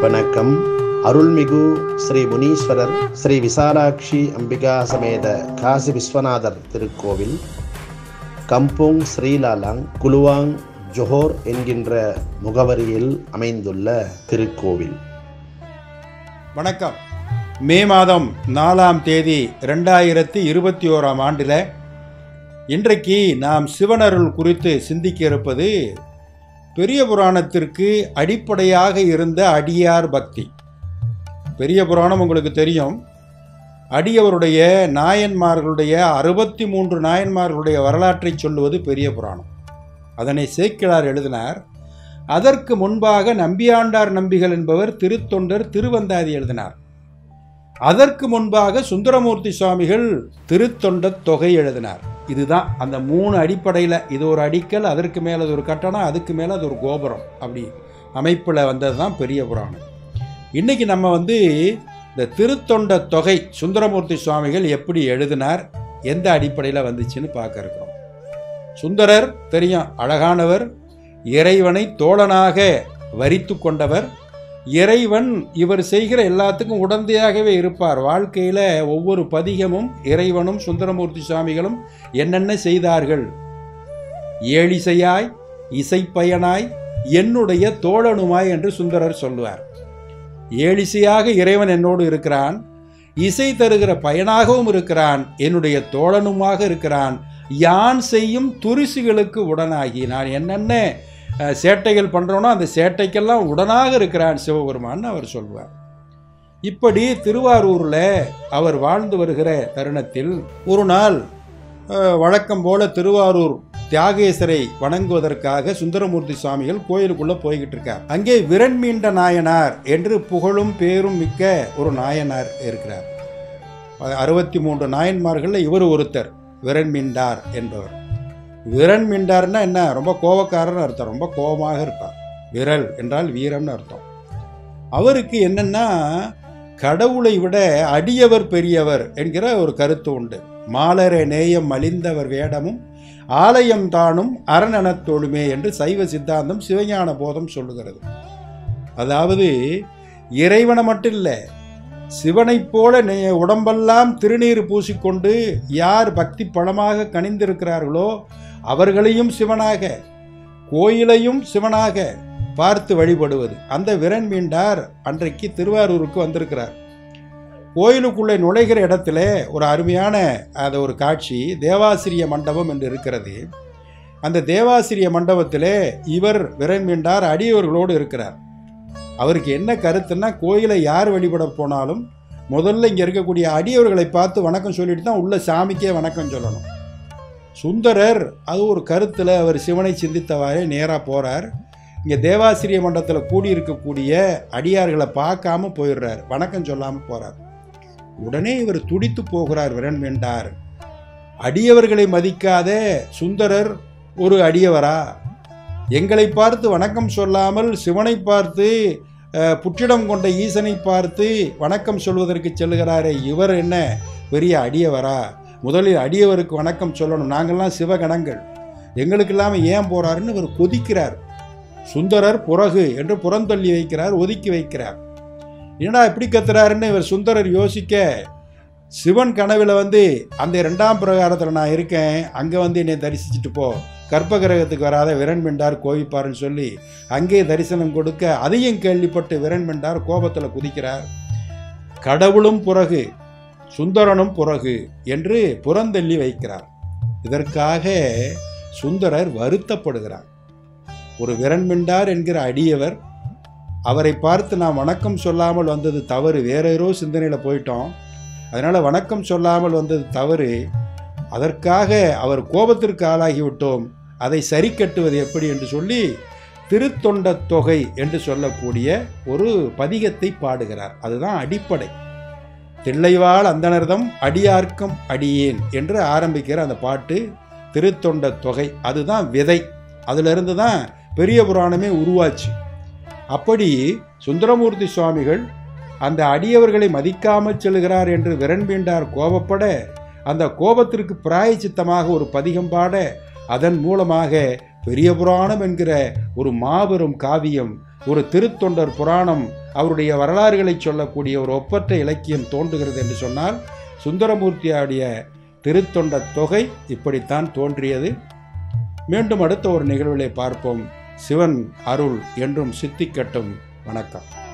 வணக்கம் அருள்மிகு ஸ்ரீ முனீஸ்வரர் ஸ்ரீ விசாலாட்சி அம்பிகா சமேத காசி விஸ்வநாதர் திருக்கோவில் கம்போங் ஸ்ரீலாலாங் குலுவாங் ஜொஹோர் என்கின்ற முகவரியில் அமைந்துள்ள திருக்கோவில் வணக்கம் மே மாதம் நாலாம் தேதி ரெண்டாயிரத்தி இருபத்தி ஓராம் ஆண்டில் இன்றைக்கு நாம் சிவனருள் குறித்து சிந்திக்க இருப்பது பெரிய புராணத்திற்கு அடிப்படையாக இருந்த அடியார் பக்தி பெரிய புராணம் உங்களுக்கு தெரியும் அடியவருடைய நாயன்மார்களுடைய அறுபத்தி மூன்று நாயன்மார்களுடைய வரலாற்றை சொல்லுவது பெரிய புராணம் அதனை சேக்கிழார் எழுதினார் அதற்கு முன்பாக நம்பியாண்டார் நம்பிகள் என்பவர் திருத்தொண்டர் திருவந்தாதி எழுதினார் அதற்கு முன்பாக சுந்தரமூர்த்தி சுவாமிகள் திருத்தொண்ட தொகை எழுதினார் இதுதான் அந்த மூணு அடிப்படையில் இது ஒரு அடிக்கல் அதற்கு மேலே அது ஒரு கட்டணம் அதுக்கு மேலே அது ஒரு கோபுரம் அப்படி அமைப்பில் வந்தது தான் பெரிய புராணம் இன்னைக்கு நம்ம வந்து இந்த திருத்தொண்ட தொகை சுந்தரமூர்த்தி சுவாமிகள் எப்படி எழுதினார் எந்த அடிப்படையில் வந்துச்சுன்னு பார்க்க இருக்கிறோம் சுந்தரர் தெரியும் அழகானவர் இறைவனை தோழனாக வரித்து கொண்டவர் இறைவன் இவர் செய்கிற எல்லாத்துக்கும் உடந்தையாகவே இருப்பார் வாழ்க்கையில் ஒவ்வொரு பதிகமும் இறைவனும் சுந்தரமூர்த்தி சுவாமிகளும் என்னென்ன செய்தார்கள் ஏழிசையாய் இசைப்பயனாய் என்னுடைய தோழனுமாய் என்று சுந்தரர் சொல்லுவார் ஏழிசையாக இறைவன் என்னோடு இருக்கிறான் இசை தருகிற பயனாகவும் இருக்கிறான் என்னுடைய தோழனுமாக இருக்கிறான் யான் செய்யும் துரிசுகளுக்கு உடனாகி நான் என்னென்ன அஹ், சேட்டைகள் பண்ணுறோனோ அந்த சேட்டைக்கெல்லாம் உடனாக இருக்கிறான் சிவபெருமான் அவர் சொல்வார் இப்படி திருவாரூரில் அவர் வாழ்ந்து வருகிற தருணத்தில் ஒரு நாள் அஹ், வழக்கம் போல திருவாரூர் தியாகேசரை வணங்குவதற்காக சுந்தரமூர்த்தி சுவாமிகள் கோயிலுக்குள்ள போய்கிட்டு இருக்கார் அங்கே விரண்மீண்ட நாயனார் என்று புகழும் பேரும் மிக்க ஒரு நாயனார் இருக்கிறார் அறுபத்தி மூன்று நாயன்மார்களில் இவர் ஒருத்தர் விரண்மீண்டார் என்பவர் விரன் மிண்டார்னா என்ன ரொம்ப கோபக்காரன்னு அர்த்தம் ரொம்ப கோபமாக இருப்பார் விரல் என்றால் வீரம்னு அர்த்தம் அவருக்கு என்னன்னா கடவுளை விட அடியவர் பெரியவர் என்கிற ஒரு கருத்து உண்டு மாலர நேயம் மலிந்தவர் வேடமும் ஆலயம் தானும் அரணனத்தோளுமே என்று சைவ சித்தாந்தம் சிவஞான போதம் சொல்லுகிறது அதாவது இறைவனை மட்டும் இல்லை சிவனைப் போல நே- உடம்பெல்லாம் திருநீர் பூசிக்கொண்டு யார் பக்தி பழமாக கனிந்திருக்கிறார்களோ அவர்களையும் சிவனாக கோயிலையும் சிவனாக பார்த்து வழிபடுவது அந்த விரன் மீண்டார் அன்றைக்கு திருவாரூருக்கு வந்திருக்கிறார் கோயிலுக்குள்ளே நுழைகிற இடத்துல ஒரு அருமையான அது ஒரு காட்சி தேவாசிரிய மண்டபம் என்று இருக்கிறது அந்த தேவாசிரிய மண்டபத்திலே இவர் விரன் மீண்டார் அடியவர்களோடு இருக்கிறார் அவருக்கு என்ன கருத்துன்னா கோயிலை யார் வழிபட போனாலும் முதல்ல இங்கே இருக்கக்கூடிய அடியவர்களை பார்த்து வணக்கம் சொல்லிட்டு தான் உள்ள சாமிக்கே வணக்கம் சொல்லணும் சுந்தரர் அது ஒரு கருத்தில் அவர் சிவனை சிந்தித்தவாறே நேராக போகிறார் இங்கே தேவாசிரிய மண்டலத்தில் கூடியிருக்கக்கூடிய அடியார்களை பார்க்காம போயிடுறார் வணக்கம் சொல்லாமல் போகிறார் உடனே இவர் துடித்து போகிறார் விரன் வேண்டார் அடியவர்களை மதிக்காத சுந்தரர் ஒரு அடியவரா எங்களை பார்த்து வணக்கம் சொல்லாமல் சிவனை பார்த்து அஹ், புற்றிடம் கொண்ட ஈசனை பார்த்து வணக்கம் சொல்வதற்கு செல்கிறாரே இவர் என்ன பெரிய அடியவரா முதலில் அடியவருக்கு வணக்கம் சொல்லணும் நாங்கள்லாம் சிவகணங்கள் எங்களுக்கு இல்லாமல் ஏன் போறாருன்னு இவர் கொதிக்கிறார் சுந்தரர் புறகு என்று புறந்தள்ளி வைக்கிறார் ஒதுக்கி வைக்கிறார் என்னடா இப்படி கத்துறாருன்னு இவர் சுந்தரர் யோசிக்க சிவன் கனவில் வந்து அந்த இரண்டாம் பிரகாரத்தில் நான் இருக்கேன் அங்கே வந்து என்னை தரிசிச்சுட்டு போ கர்ப்பகிரகத்துக்கு வராத விரன் மிண்டார் கோவிப்பாருன்னு சொல்லி அங்கே தரிசனம் கொடுக்க அதையும் கேள்விப்பட்டு விரன் மிண்டார் கோபத்தில் குதிக்கிறார் கடவுளும் புறகு சுந்தரனும் புறகு என்று புறந்தள்ளி வைக்கிறார் இதற்காக சுந்தரர் வருத்தப்படுகிறார் ஒரு விரண்மிண்டார் என்கிற அடியவர் அவரை பார்த்து நாம் வணக்கம் சொல்லாமல் வந்தது தவறு வேற ஏதோ சிந்தனையில் போயிட்டோம் அதனால் வணக்கம் சொல்லாமல் வந்தது தவறு அதற்காக அவர் கோபத்திற்கு ஆளாகிவிட்டோம் அதை சரி கட்டுவது எப்படி என்று சொல்லி திருத்தொண்ட தொகை என்று சொல்லக்கூடிய ஒரு பதிகத்தை பாடுகிறார் அதுதான் அடிப்படை தில்லைவாழ் அந்தனர்தம் அடியார்க்கும் அடியேன் என்று ஆரம்பிக்கிற அந்த பாட்டு திருத்தொண்ட தொகை அதுதான் விதை அதிலிருந்து தான் பெரிய புராணமே உருவாச்சு அப்படி சுந்தரமூர்த்தி சுவாமிகள் அந்த அடியவர்களை மதிக்காமல் செல்கிறார் என்று விரண்பீண்டார் கோபப்பட அந்த கோபத்திற்கு பிராயச்சித்தமாக ஒரு பதிகம் பாட அதன் மூலமாக பெரிய புராணம் என்கிற ஒரு மாபெரும் காவியம் ஒரு திருத்தொண்டர் புராணம் அவருடைய வரலாறுகளை சொல்லக்கூடிய ஒரு ஒப்பற்ற இலக்கியம் தோன்றுகிறது என்று சொன்னால் சுந்தரமூர்த்தியாருடைய திருத்தொண்ட தொகை இப்படித்தான் தோன்றியது மீண்டும் அடுத்த ஒரு நிகழ்விலை பார்ப்போம் சிவன் அருள் என்றும் சித்திக்கட்டும் வணக்கம்